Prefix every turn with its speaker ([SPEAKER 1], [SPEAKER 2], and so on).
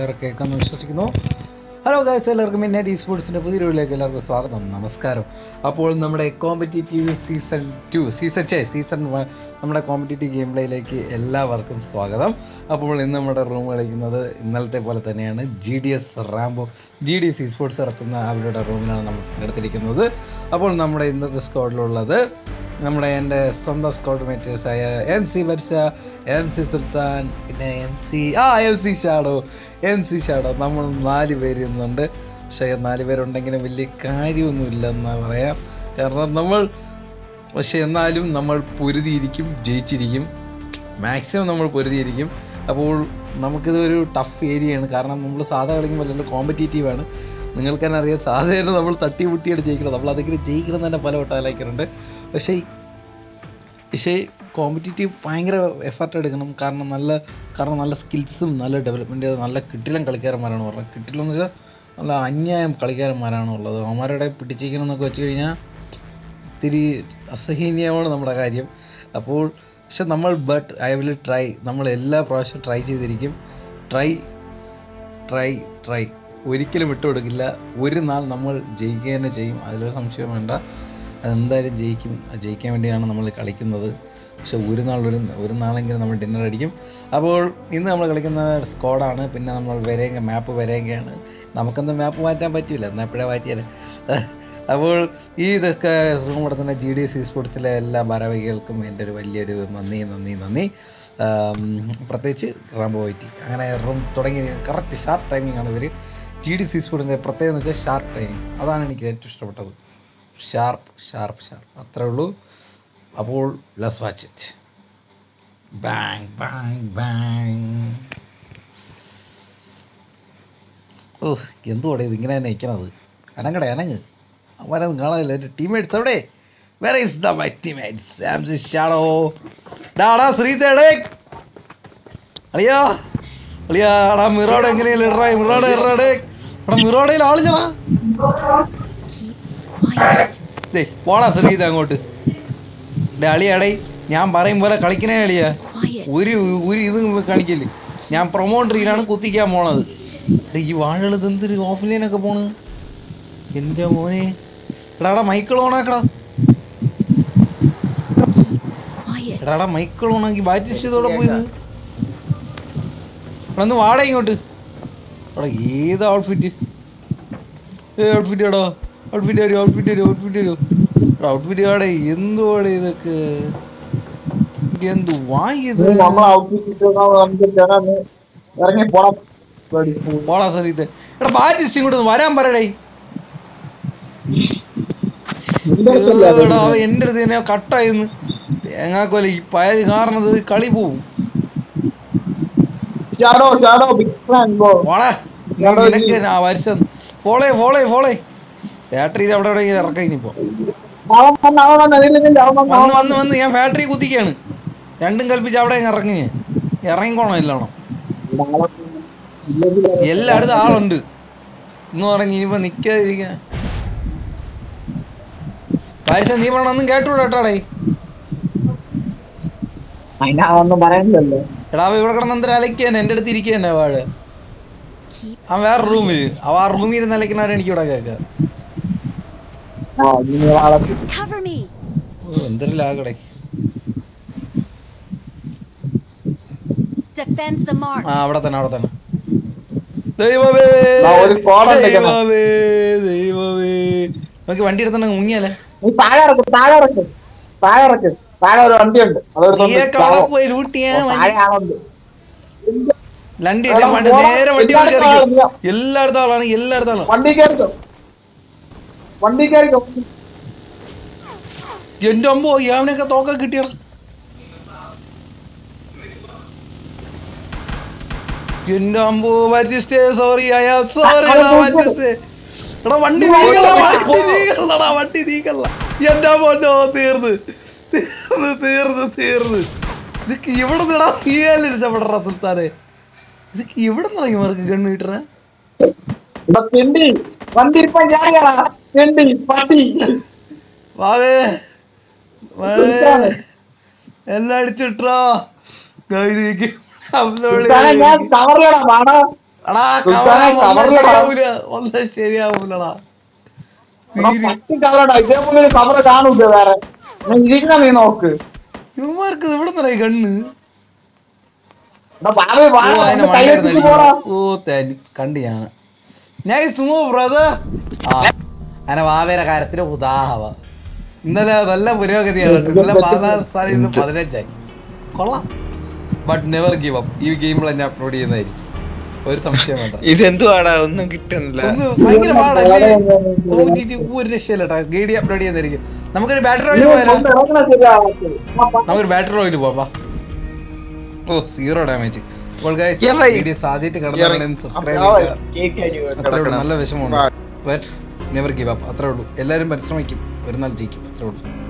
[SPEAKER 1] എല്ലാവർക്കും കേൾക്കാമെന്ന് വിശ്വസിക്കുന്നു hello guys എല്ലാവർക്കും മിന്നൈറ്റ് ഈ സ്പോർട്സിൻ്റെ പുതിയ വീഡിയോയിലേക്ക് എല്ലാവർക്കും സ്വാഗതം നമസ്കാരം അപ്പോൾ നമ്മുടെ കോമ്പറ്റീറ്റീവ് സീസൺ ടു സീസൺ ചേ സീസൺ വൺ നമ്മുടെ കോമ്പറ്റീറ്റീവ് ഗെയിം പ്ലേയിലേക്ക് എല്ലാവർക്കും സ്വാഗതം അപ്പോൾ ഇന്ന് നമ്മുടെ റൂം കളിക്കുന്നത് ഇന്നലത്തെ പോലെ തന്നെയാണ് G D S Rambo G D S ഈ സ്പോർട്സ് നടത്തുന്ന അവരുടെ റൂമിലാണ് നമ്മൾ എടുത്തിരിക്കുന്നത് അപ്പോൾ നമ്മുടെ ഇന്നത്തെ സ്ക്വാഡിലുള്ളത് നമ്മുടെ എൻ്റെ സ്വന്തം സ്ക്വാഡ് മേറ്റേഴ്സായ എം സി ബർഷ എം സി സുൽത്താൻ പിന്നെ എം സി ആ M C Shadow M C Shadow നമ്മൾ നാല് പേര് ഇന്നുണ്ട് പക്ഷേ നാല് പേരുണ്ടെങ്കിലും വലിയ കാര്യമൊന്നുമില്ലെന്നാ പറയാം കാരണം നമ്മൾ പക്ഷെ എന്നാലും നമ്മൾ പൊരുതിയിരിക്കും ജയിച്ചിരിക്കും മാക്സിമം നമ്മൾ പൊരുതിയിരിക്കും അപ്പോൾ നമുക്കിത് ഒരു ടഫ് ഏരിയയാണ് കാരണം നമ്മൾ സാധാ കളിക്കുമ്പോൾ അല്ലെങ്കിൽ കോമ്പറ്റീറ്റീവ് ആണ് നിങ്ങൾക്ക് തന്നെ അറിയാം സാധാരണ നമ്മൾ തട്ടി മുട്ടിയാണ് ജയിക്കണം നമ്മൾ അതെങ്കിലും ജയിക്കണം തന്നെ പല വട്ടം ആലോചിക്കാറുണ്ട് പക്ഷേ ഈ- പക്ഷേ കോമ്പറ്റീറ്റീവ് ഭയങ്കര എഫർട്ട് എടുക്കണം കാരണം നല്ല കാരണം നല്ല സ്കിൽസും നല്ല ഡെവലപ്മെൻറ്റ് നല്ല കിട്ടിലം കളിക്കാരന്മാരാണ് പറഞ്ഞത് കിട്ടിലം എന്ന് വെച്ചാൽ നല്ല അന്യായം കളിക്കാരന്മാരാണ് ഉള്ളത് അവന്മാരുടെ പിടിച്ചിരിക്കണം എന്നൊക്കെ വെച്ച് കഴിഞ്ഞാൽ ഇത്തിരി അസഹനീയമാണ് നമ്മുടെ കാര്യം അപ്പോൾ പക്ഷെ നമ്മൾ ബട്ട് ഐ വിൽ ട്രൈ നമ്മൾ എല്ലാ പ്രാവശ്യവും ട്രൈ ചെയ്തിരിക്കും ട്രൈ ട്രൈ ട്രൈ ഒരിക്കലും വിട്ടുകൊടുക്കില്ല ഒരു നാൾ നമ്മൾ ജയിക്കുക തന്നെ ചെയ്യും അതിലൊരു സംശയം വേണ്ട അതെന്തായാലും ജയിക്കും അത് ജയിക്കാൻ വേണ്ടിയാണ് നമ്മൾ കളിക്കുന്നത് പക്ഷെ ഒരു നാൾ ഒരു ഒരു നാളെങ്കിലും നമ്മൾ ഡിന്നർ അടിക്കും അപ്പോൾ ഇന്ന് നമ്മൾ കളിക്കുന്ന സ്ക്വാഡാണ് പിന്നെ നമ്മൾ വരേങ്ക മാപ്പ് വരേങ്കയാണ് നമുക്കൊന്നും മാപ്പ് മാറ്റാൻ പറ്റില്ല എന്നാൽ എപ്പോഴാണ് മാറ്റിയാൽ അപ്പോൾ ഈ ഇതൊക്കെ റൂം നടത്തുന്ന ജി ഡി എസ് സ്പോർട്സിലെ എല്ലാ ഭാരവാഹികൾക്കും എൻ്റെ ഒരു വലിയൊരു നന്ദി നന്ദി നന്ദി ആം, പ്രത്യേകിച്ച് റാംബോ വൈറ്റി അങ്ങനെ റൂം തുടങ്ങി കറക്റ്റ് ഷാർപ്പ് ടൈമിംഗ് ആണ് ഇവർ ജി ഡി സി സ്പോർട്ടിൻ്റെ പ്രത്യേകത എന്ന് വെച്ചാൽ ഷാർപ്പ് ടൈമിംഗ് അതാണ് എനിക്ക് ഏറ്റവും ഇഷ്ടപ്പെട്ടത് ഷാർപ്പ് ഷാർപ്പ് ഷാർപ്പ് അത്രേ ഉള്ളൂ അപ്പോൾ let's watch it bang bang bang ഓ എന്തുവാടെ ഇത് ഇങ്ങനെ തന്നെ നിൽക്കണത് അനങ്ങടെ അനങ്ങ് അവരൊന്നും കാണാനില്ല എൻ്റെ ടീമേറ്റ്സ് എവിടെ വേറെ ഇസ് ദ മൈ ടീമേറ്റ്സ് സാംസി ഷാഡോ ഡാടാ ശ്രീതേടേ അളിയാ അളിയാ എടാ മിറോടെ എങ്ങനെയല്ല ഇടറാ മിറോടെ ഇടറാടേ എടാ മിറോടയിൽ ആളിഞ്ഞടാ
[SPEAKER 2] Quiet.
[SPEAKER 1] ദേ പോടാ ശ്രീത അങ്ങോട്ട് ഡേ അളിയാടേ ഞാൻ പറയും പോലെ കളിക്കണേ അളിയാ
[SPEAKER 2] Quiet.
[SPEAKER 1] ഒരു ഒരു ഇതും കാണിക്കല് ഞാൻ പ്രൊമോട്ടറിയിലാണ് കുത്തിക്കാൻ പോണത് ദേ ഈ വാഴകൾ എന്തൊരു ഓഫ്ലൈനൊക്കെ പോണ് എൻ്റെ മോനെ എടാടാ മൈക്കിൾ ഓണാക്കടാ
[SPEAKER 2] Quiet.
[SPEAKER 1] എടാടാ മൈക്കിൾ ഓണാക്കി ബാറ്റ് ചെയ്തോടെ പോയത് എടാ ഒന്ന് വാട ഇങ്ങോട്ട് എടാ ഏത് ഔട്ട്ഫിറ്റ് ഏ ഔട്ട്ഫിറ്റ് എടാ ഔട്ട്ഫിറ്റ് വരും ഔട്ട്ഫിറ്റ് വരും ഔട്ട്ഫിറ്റ് വരും എടാ ഔട്ട്ഫിറ്റ് കാടേ എന്തുവാടെ ഇതൊക്കെ ഇത് എന്ത് വാങ്ങിയത്
[SPEAKER 3] നീ നമ്മളെ ഔട്ട്ഫിറ്റ് ഇട്ട് വന്നിട്ടാണ് നീ ഇറങ്ങി പോണം പേടി.
[SPEAKER 1] പോടാ സരീത്ത് എടാ ബാറ്റ് ഇങ്ങോട്ട് ഒന്ന് വരാൻ പറയടേ
[SPEAKER 3] നിന്റെ അടുത്തല്ലേ അത്?
[SPEAKER 1] എടാ അവൻ എൻ്റെ അടുത്ത് തന്നെ കട്ടായിരുന്നു തേങ്ങാക്കോല ഈ പയൽ കാരണത് കളി പോവും
[SPEAKER 3] ഷാഡോ ഷാഡോ ബിഗ് ഫാൻ ബോ
[SPEAKER 1] പോടാ നീ
[SPEAKER 3] എടാ,
[SPEAKER 1] നിനക്ക്
[SPEAKER 3] ഈ-
[SPEAKER 1] ആ വരച്ച ഫോളേ ഫോളേ ഫോളേ ബാറ്ററിയിൽ അവിടെ ഇവിടെ ഇങ്ങനെ ഇറക്കാം ഇനിയിപ്പോ
[SPEAKER 3] അവൻ വന്ന് അവൻ വന്ന് അതിലില്ല അവൻ വന്ന്
[SPEAKER 1] വന്ന്
[SPEAKER 3] അവൻ
[SPEAKER 1] വന്ന് വന്ന് ഞാൻ ഫാക്ടറി കുത്തിക്കാണ് രണ്ടും കൽപ്പിച്ച് അവിടെ അങ്ങ് ഇറങ്ങി ഞാൻ. ഇറങ്ങിക്കോണം എല്ലാണോ
[SPEAKER 3] ഇല്ലെങ്കിൽ
[SPEAKER 1] എല്ലായിടത്തും ആളുണ്ട് എന്ന് പറഞ്ഞ് ഇനിയിപ്പോ നിക്കാതിരിക്കാൻ പാരിസ നീ പറയണൊന്നും കേട്ടൂടാ കേട്ടാടേ
[SPEAKER 3] അതിനെ അവനൊന്നും പറയാനില്ലല്ലോ
[SPEAKER 1] എടാ അവൻ ഇവിടെ കിടന്ന് എന്തൊരു അലക്കാൻ എൻ്റെ അടുത്ത് ഇരിക്കുക തന്നെ വാഴ
[SPEAKER 2] Keep
[SPEAKER 1] അവൻ വേറെ റൂമിൽ അവൻ ആ റൂമിൽ ഇരുന്ന് അലക്കുന്നവരെ എനിക്ക് ഇവിടെ കേൾക്കാം
[SPEAKER 3] ആ ഇനി ആളെ
[SPEAKER 2] cover me.
[SPEAKER 1] ഓ എന്തൊരു ലാഗടേ
[SPEAKER 2] Defend the mark.
[SPEAKER 1] ആ അവിടെ തന്നെ അവിടെ തന്നെ ദൈവമേ
[SPEAKER 3] ആ, ഒരു squad ഉണ്ട് കേട്ടോ.
[SPEAKER 1] ദൈവമേ ദൈവമേ നമുക്ക് വണ്ടി എടുത്തിട്ടുണ്ടെങ്കിൽ മുങ്ങിയാലേ
[SPEAKER 3] നീ താഴെ ഇറക്ക് താഴെ ഇറക്ക് താഴെ ഇറക്ക് താഴെ ഒരു വണ്ടിയുണ്ട് അതെടുത്തോണ്ട്
[SPEAKER 1] നീയൊക്കെ
[SPEAKER 3] താഴെ-
[SPEAKER 1] അവിടെ പോയി ലൂട്ട് ചെയ്യാൻ
[SPEAKER 3] ഓ, താഴെ ആളുണ്ട്
[SPEAKER 1] ലണ്ടി
[SPEAKER 3] എടാ,
[SPEAKER 1] വണ്ടി
[SPEAKER 3] പോടാ,
[SPEAKER 1] നേരെ വണ്ടി
[SPEAKER 3] എല്ലായിടത്തും ആളുണ്ട്.
[SPEAKER 1] എല്ലായിടത്തും ആളാണ് എല്ലായിടത്തും ആളാണ്
[SPEAKER 3] വണ്ടി കയറിക്കോ വണ്ടി കയറിക്കോ
[SPEAKER 1] എന്റെ അമ്മോ അവനൊക്കെ തോക്ക കിട്ടിയട എന്റെ അമ്പോ മരിസ്റ്റേ സോറി ഐ ആം സോറി മരിസ്റ്റേ എടാ വണ്ടി നീക്കല്ല വണ്ടി നീക്കല്ലടാ വണ്ടി നീക്കല്ല എന്റെ അമ്മോ തീർന്ന് തീർന്ന് തീർന്ന് തീർന്ന് ഇതൊക്കെ ഇവിടെ നിടാ നീയല്ലേ രക്ഷപ്പെടറ സുൽത്താനെ ഇതൊക്കെ ഇവിടെ നിറങ്ങി മാർക്ക് കണ്ണു കിട്ടണേ
[SPEAKER 3] ഇവിടെ തെണ്ടി വണ്ടി ഇരിപ്പാൻ ഞാൻ കയറാ തെണ്ടി പട്ടി
[SPEAKER 1] വാവേ വാവേ എല്ലാം അടിച്ചിട്ടോ അപ്ലോഡ്
[SPEAKER 3] ഇതാണ് ഞാൻ കവറിലടാ വാടാ
[SPEAKER 1] എടാ
[SPEAKER 3] സുൽത്താനെ,
[SPEAKER 1] കവറ ഒന്നും
[SPEAKER 3] കവറിലെടാ.
[SPEAKER 1] ശരിയാവൂല ഒന്നും ശരിയാവൂലടാ
[SPEAKER 3] എടാ,
[SPEAKER 1] തീരെ.
[SPEAKER 3] പട്ടി കവറടാ ഇതേപോലെ ഒരു കവറ് കാണൂല വേറെ നീ ഇരിക്കണ നീ നോക്ക്
[SPEAKER 1] ഇവന്മാർക്ക് ഇവിടെ നിറയെ കണ്ണ്
[SPEAKER 3] എടാ ബാബേ വാ
[SPEAKER 1] ഓ, അതിനെ
[SPEAKER 3] ഒന്ന് കൈയെടുത്തിട്ട് പോടാ
[SPEAKER 1] മണ്ടയിൽ ഓ തനി കണ്ട് ഞാൻ നൈസ് മൂവ് ബ്രദർ ആ അന വാവേര കാര്യത്തിന് ഉദാഹവ ഇന്നലെ നല്ല പുരോഗതിയാണ് ഇന്നലെ പതിനാറ് സ്ഥാനം ഇന്ന് പതിനഞ്ചായി കൊള്ളാം ബട്ട് നെവർ ഗീവ് അപ്പ് ഈ ഗെയിമിൽ തന്നെ അപ്ലോഡ് ചെയ്യുന്നതായിരിക്കും ഒരു സംശയം വേണ്ട
[SPEAKER 4] ഇതെന്തുവാടാ ഒന്നും കിട്ടണില്ല
[SPEAKER 1] ഒന്ന് ഭയങ്കര പാടല്ലേ കോമ്പറ്റീറ്റീവ് ഒരു രക്ഷയില്ലട്ടാ ഗേഡി അപ്ലോഡ് ചെയ്യുന്നതായിരിക്കും നമുക്കൊരു ബാറ്ററി ഓയിൽ പോയാലോ
[SPEAKER 3] കൊണ്ട് ഇറങ്ങണ ശരിയാവാത്തത്. ആ, പ-
[SPEAKER 1] നമുക്കൊരു ബാറ്ററി ഓയിൽ പോവാ ഓ സീറോ ഡാമേജ് അപ്പോൾ ഗൈസ്
[SPEAKER 4] Yeah, right.
[SPEAKER 1] വീഡിയോ സാധ്യമായിട്ട് കിടന്നു സബ്സ്ക്രൈബ്
[SPEAKER 4] ആ,
[SPEAKER 1] ചെയ്യുക
[SPEAKER 4] കേക്ക് അരി
[SPEAKER 1] അത്രേ ഉള്ളൂ
[SPEAKER 4] കിടക്കണം.
[SPEAKER 1] നല്ല വിഷമമുണ്ട് ബട്ട് നെവർ ഗീവ് അപ്പ് അത്രേ ഉള്ളൂ എല്ലാവരും പരിശ്രമിക്കും ഒരു നാൾ ജയിക്കും അത്രേ ഉള്ളൂ